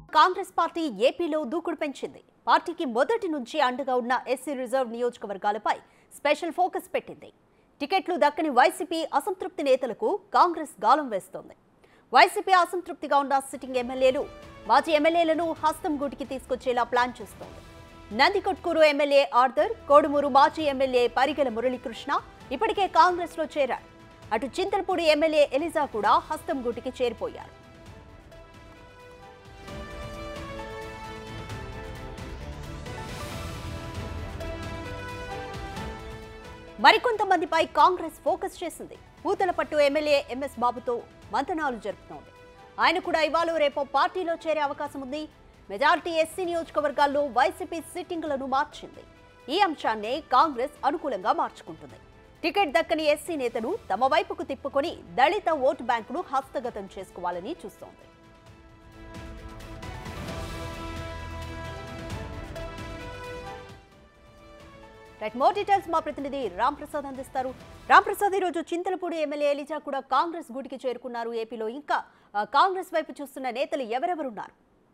Congress party ఏపీలో దూకుడు పెంచింది పార్టీకి మొదటి నుంచి అండగా ఉన్న ఎస్సీ రిజర్వ్ నియోజకవర్గాలపై స్పెషల్ ఫోకస్ పెట్టింది టికెట్లు దక్కని వైసీపీ అసంతృప్తి నేతలకు కాంగ్రెస్ గాలం వేస్తోంది వైసీపీ అసంతృప్తిగా ఉన్న సిట్టింగ్ ఎమ్మెల్యేలు మాజీ ఎమ్మెల్యేలను హస్తం గూటికి తీసుకొచ్చేలా ప్లాన్ చేస్తోంది నందికొట్కూరు ఎమ్మెల్యే ఆర్థర్ కోడుమూరు మాజీ ఎమ్మెల్యే పరిగెల మురళీకృష్ణ ఇప్పటికే కాంగ్రెస్లో చేరారు అటు చింతలపూడి ఎమ్మెల్యే ఎలిజా కూడా హస్తం గూటికి చేరిపోయారు మరికొంతమందిపై కాంగ్రెస్ ఫోకస్ చేసింది పూతలపట్టు ఎమ్మెల్యే ఎంఎస్ బాబుతో మంతనాలు జరుపుతోంది ఆయన కూడా ఇవాళ రేపో పార్టీలో చేరే అవకాశం ఉంది మెజారిటీ ఎస్సీ నియోజకవర్గాల్లో వైసీపీ సిట్టింగులను మార్చింది ఈ అంశాన్నే కాంగ్రెస్ అనుకూలంగా మార్చుకుంటుంది టికెట్ దక్కని ఎస్సీ నేతను తమ వైపుకు తిప్పుకొని దళిత ఓటు బ్యాంకును హస్తగతం చేసుకోవాలని చూస్తోంది రైట్ మోర్ డీటెయిల్స్ మా ప్రతినిధి రామ్ ప్రసాద్ అందిస్తారు రామ్ ప్రసాద్ ఈరోజు చింతలపూడి ఎమ్మెల్యే ఎలిజా కూడా కాంగ్రెస్ గుడికి చేరుకున్నారు ఏపీలో ఇంకా ఆ, కాంగ్రెస్ వైపు చూస్తున్న నేతలు ఎవరెవరున్నారు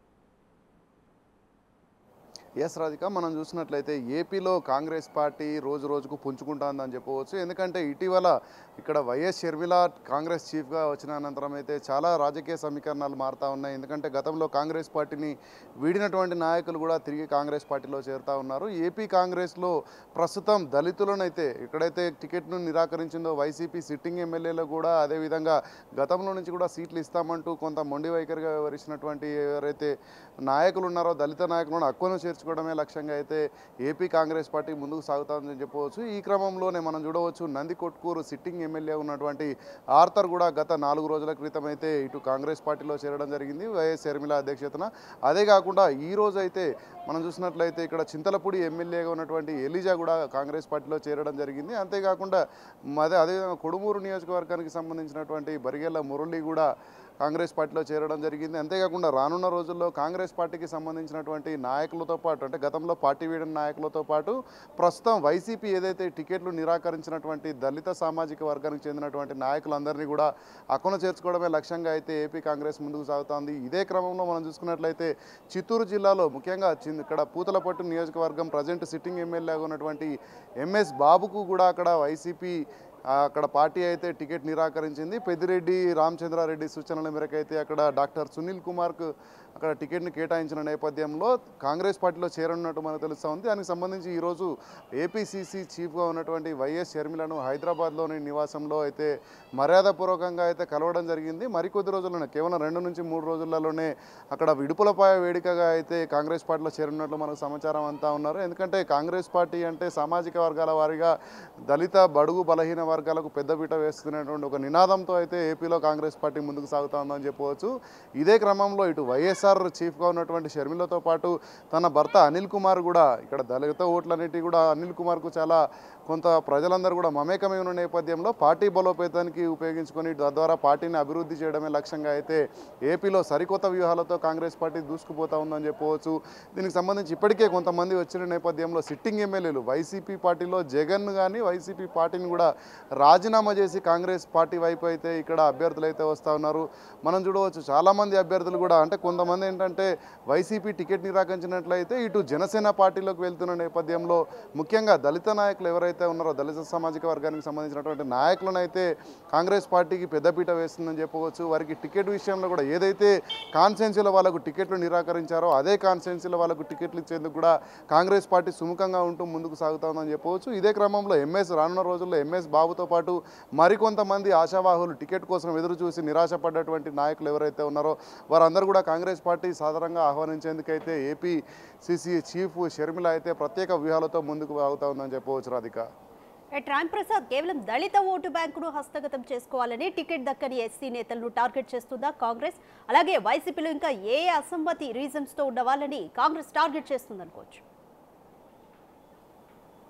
ఎస్ రాధిక మనం చూసినట్లయితే ఏపీలో కాంగ్రెస్ పార్టీ రోజు రోజుకు పుంజుకుంటుందని చెప్పవచ్చు ఎందుకంటే ఇటీవల ఇక్కడ వైఎస్ షర్మిల కాంగ్రెస్ చీఫ్గా వచ్చిన అనంతరం అయితే చాలా రాజకీయ సమీకరణాలు మారుతూ ఉన్నాయి ఎందుకంటే గతంలో కాంగ్రెస్ పార్టీని వీడినటువంటి నాయకులు కూడా తిరిగి కాంగ్రెస్ పార్టీలో చేరుతూ ఉన్నారు ఏపీ కాంగ్రెస్లో ప్రస్తుతం దళితులనైతే ఎక్కడైతే టికెట్ను నిరాకరించిందో వైసీపీ సిట్టింగ్ ఎమ్మెల్యేలు కూడా అదేవిధంగా గతంలో నుంచి కూడా సీట్లు ఇస్తామంటూ కొంత మొండి వైఖరిగా వివరించినటువంటి ఎవరైతే నాయకులు ఉన్నారో దళిత నాయకులను హక్కును చేర్చుకోవడమే లక్ష్యంగా అయితే ఏపీ కాంగ్రెస్ పార్టీ ముందుకు సాగుతుందని చెప్పవచ్చు ఈ క్రమంలోనే మనం చూడవచ్చు నందికొట్కూరు సిట్టింగ్ ఎమ్మెల్యే ఉన్నటువంటి ఆర్థర్ కూడా గత నాలుగు రోజుల క్రితం అయితే ఇటు కాంగ్రెస్ పార్టీలో చేరడం జరిగింది వైఎస్ షర్మిల అధ్యక్షతన అదే కాకుండా ఈ రోజు అయితే మనం చూసినట్లయితే ఇక్కడ చింతలపూడి ఎమ్మెల్యేగా ఉన్నటువంటి ఎలిజా కూడా కాంగ్రెస్ పార్టీలో చేరడం జరిగింది అంతేకాకుండా అదే అదేవిధంగా కొడుమూరు నియోజకవర్గానికి సంబంధించినటువంటి బరిగెల్ల మురళి కూడా కాంగ్రెస్ పార్టీలో చేరడం జరిగింది అంతేకాకుండా రానున్న రోజుల్లో కాంగ్రెస్ పార్టీకి సంబంధించినటువంటి నాయకులతో పాటు అంటే గతంలో పార్టీ వీడిన నాయకులతో పాటు ప్రస్తుతం వైసీపీ ఏదైతే టికెట్లు నిరాకరించినటువంటి దళిత సామాజిక వర్గానికి చెందినటువంటి నాయకులందరినీ కూడా అక్కున చేర్చుకోవడమే లక్ష్యంగా అయితే ఏపీ కాంగ్రెస్ ముందుకు సాగుతోంది ఇదే క్రమంలో మనం చూసుకున్నట్లయితే చిత్తూరు జిల్లాలో ముఖ్యంగా చి- ఇక్కడ పూతలపట్టు నియోజకవర్గం ప్రజెంట్ సిట్టింగ్ ఎమ్మెల్యేగా ఉన్నటువంటి ఎంఎస్ బాబుకు కూడా అక్కడ వైసీపీ ఆ, అక్కడ పార్టీ అయితే టికెట్ నిరాకరించింది పెద్దిరెడ్డి రామచంద్రారెడ్డి సూచనల మేరకు అయితే అక్కడ డాక్టర్ సునీల్ కుమార్కు అక్కడ టికెట్ని కేటాయించిన నేపథ్యంలో కాంగ్రెస్ పార్టీలో చేరనున్నట్టు మనకు తెలుస్తూ ఉంది దానికి సంబంధించి ఈరోజు ఏపీసీసీ చీఫ్గా ఉన్నటువంటి వైఎస్ షర్మిలను హైదరాబాద్లోని నివాసంలో అయితే మర్యాదపూర్వకంగా అయితే కలవడం జరిగింది మరికొద్ది రోజుల్లోనే కేవలం రెండు నుంచి మూడు రోజులలోనే అక్కడ విడుపులపాయ వేదికగా అయితే కాంగ్రెస్ పార్టీలో చేరున్నట్లు మనకు సమాచారం అంతా ఉన్నారు ఎందుకంటే కాంగ్రెస్ పార్టీ అంటే సామాజిక వర్గాల వారిగా దళిత బడుగు బలహీన వర్గాలకు పెద్దపీట వేస్తున్నటువంటి ఒక నినాదంతో అయితే ఏపీలో కాంగ్రెస్ పార్టీ ముందుకు సాగుతా ఉందని చెప్పవచ్చు ఇదే క్రమంలో ఇటు వైఎస్ఆర్ చీఫ్గా ఉన్నటువంటి షర్మిలతో పాటు తన భర్త అనిల్ కుమార్ కూడా ఇక్కడ దళిత ఓట్లన్నిటి కూడా అనిల్ కుమార్కు చాలా కొంత ప్రజలందరూ కూడా మమేకమై ఉన్న నేపథ్యంలో పార్టీ బలోపేతానికి ఉపయోగించుకొని తద్వారా పార్టీని అభివృద్ధి చేయడమే లక్ష్యంగా అయితే ఏపీలో సరికొత్త వ్యూహాలతో కాంగ్రెస్ పార్టీ దూసుకుపోతా ఉందని చెప్పవచ్చు దీనికి సంబంధించి ఇప్పటికే కొంతమంది వచ్చిన నేపథ్యంలో సిట్టింగ్ ఎమ్మెల్యేలు వైసీపీ పార్టీలో జగన్ కానీ వైసీపీ పార్టీని కూడా రాజీనామా చేసి కాంగ్రెస్ పార్టీ వైపు అయితే ఇక్కడ అభ్యర్థులు అయితే వస్తూ ఉన్నారు మనం చూడవచ్చు చాలామంది అభ్యర్థులు కూడా అంటే కొంతమంది ఏంటంటే వైసీపీ టికెట్ నిరాకరించినట్లయితే ఇటు జనసేన పార్టీలోకి వెళ్తున్న నేపథ్యంలో ముఖ్యంగా దళిత నాయకులు ఎవరైతే ఉన్నారో దళిత సామాజిక వర్గానికి సంబంధించినటువంటి నాయకులను అయితే కాంగ్రెస్ పార్టీకి పెద్దపీట వేస్తుందని చెప్పవచ్చు వారికి టికెట్ విషయంలో కూడా ఏదైతే కాన్స్టెన్సీలో వాళ్ళకు టికెట్లు నిరాకరించారో అదే కాన్స్టెన్సీలో వాళ్ళకు టికెట్లు ఇచ్చేందుకు కూడా కాంగ్రెస్ పార్టీ సుముఖంగా ఉంటూ ముందుకు సాగుతుందని చెప్పవచ్చు ఇదే క్రమంలో ఎంఎస్ రానున్న రోజుల్లో ఎంఎస్ బాబుతో పాటు మరికొంతమంది ఆశావాహులు టికెట్ కోసం ఎదురు చూసి నిరాశపడ్డటువంటి నాయకులు ఎవరైతే ఉన్నారో వారందరూ కూడా కాంగ్రెస్ పార్టీ సాధారణంగా ఆహ్వానించేందుకైతే ఏపీ సిసి చీఫ్ షర్మిల అయితే ప్రత్యేక వ్యూహాలతో ముందుకు సాగుతా ఉందని చెప్పవచ్చు రాధిక రైట్ రామ్ ప్రసాద్ కేవలం దళిత ఓటు బ్యాంకును హస్తగతం చేసుకోవాలని టికెట్ దక్కని ఎస్సీ నేతలను టార్గెట్ చేస్తుందా కాంగ్రెస్ అలాగే వైసీపీలో ఇంకా ఏ అసమ్మతి రీజన్స్ తో ఉన్న వాళ్ళని కాంగ్రెస్ టార్గెట్ చేస్తుంది అనుకోవచ్చు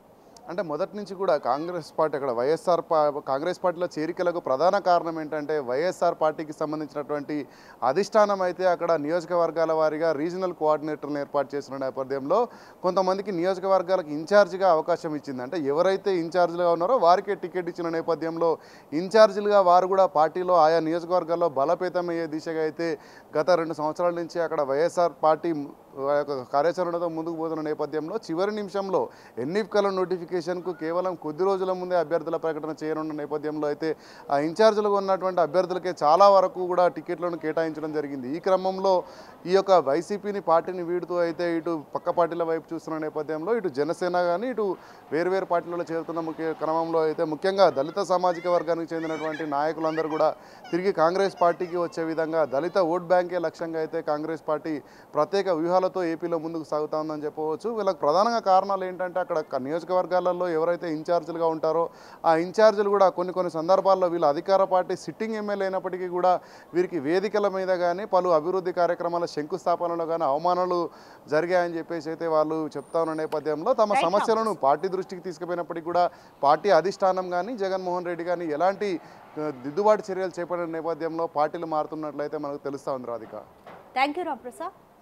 అంటే మొదటి నుంచి కూడా కాంగ్రెస్ పార్టీ అక్కడ వైఎస్ఆర్ పా కాంగ్రెస్ పార్టీలో చేరికలకు ప్రధాన కారణం ఏంటంటే వైఎస్ఆర్ పార్టీకి సంబంధించినటువంటి అధిష్టానం అయితే అక్కడ నియోజకవర్గాల వారీగా రీజనల్ కోఆర్డినేటర్లను ఏర్పాటు చేసిన నేపథ్యంలో కొంతమందికి నియోజకవర్గాలకు ఇన్ఛార్జిగా అవకాశం ఇచ్చింది అంటే ఎవరైతే ఇన్ఛార్జ్లుగా ఉన్నారో వారికే టికెట్ ఇచ్చిన నేపథ్యంలో ఇన్ఛార్జీలుగా వారు కూడా పార్టీలో ఆయా నియోజకవర్గాల్లో బలోపేతమయ్యే దిశగా అయితే గత రెండు సంవత్సరాల నుంచి అక్కడ వైఎస్ఆర్ పార్టీ ఆ యొక్క కార్యాచరణతో ముందుకు పోతున్న నేపథ్యంలో చివరి నిమిషంలో ఎన్నికల నోటిఫికేషన్కు కేవలం కొద్ది రోజుల ముందే అభ్యర్థుల ప్రకటన చేయనున్న నేపథ్యంలో అయితే ఆ ఇన్ఛార్జీలుగా ఉన్నటువంటి అభ్యర్థులకే చాలా వరకు కూడా టికెట్లను కేటాయించడం జరిగింది ఈ క్రమంలో ఈ యొక్క వైసీపీని పార్టీని వీడుతూ అయితే ఇటు పక్క పార్టీల వైపు చూస్తున్న నేపథ్యంలో ఇటు జనసేన కానీ ఇటు వేరు వేరు పార్టీలలో చేరుతున్న ముఖ్య క్రమంలో అయితే ముఖ్యంగా దళిత సామాజిక వర్గానికి చెందినటువంటి నాయకులందరూ కూడా తిరిగి కాంగ్రెస్ పార్టీకి వచ్చే విధంగా దళిత ఓట్ బ్యాంకే లక్ష్యంగా అయితే కాంగ్రెస్ పార్టీ ప్రత్యేక వ్యూహాలతో ఏపీలో ముందుకు సాగుతా ఉందని చెప్పవచ్చు వీళ్ళకి ప్రధానంగా కారణాలు ఏంటంటే అక్కడ క- నియోజకవర్గాలలో ఎవరైతే ఇన్ఛార్జీలుగా ఉంటారో ఆ ఇన్ఛార్జీలు కూడా కొన్ని కొన్ని సందర్భాల్లో వీళ్ళు అధికార పార్టీ సిట్టింగ్ ఎమ్మెల్యే అయినప్పటికీ కూడా వీరికి వేదికల మీద కానీ పలు అభివృద్ధి కార్యక్రమాల శంకుస్థాపనలో కానీ అవమానాలు జరిగాయని చెప్పేసి అయితే వాళ్ళు చెప్తా ఉన్న నేపథ్యంలో తమ Right, సమస్యలను పార్టీ దృష్టికి తీసుకుపోయినప్పటికీ కూడా పార్టీ అధిష్టానం కానీ జగన్మోహన్ రెడ్డి కానీ ఎలాంటి ఆ, దిద్దుబాటు చర్యలు చేపట్టిన నేపథ్యంలో పార్టీలు మారుతున్నట్లయితే మనకు తెలుస్తూ ఉంది రాధిక థ్యాంక్ యూ రామ్ ప్రసాద్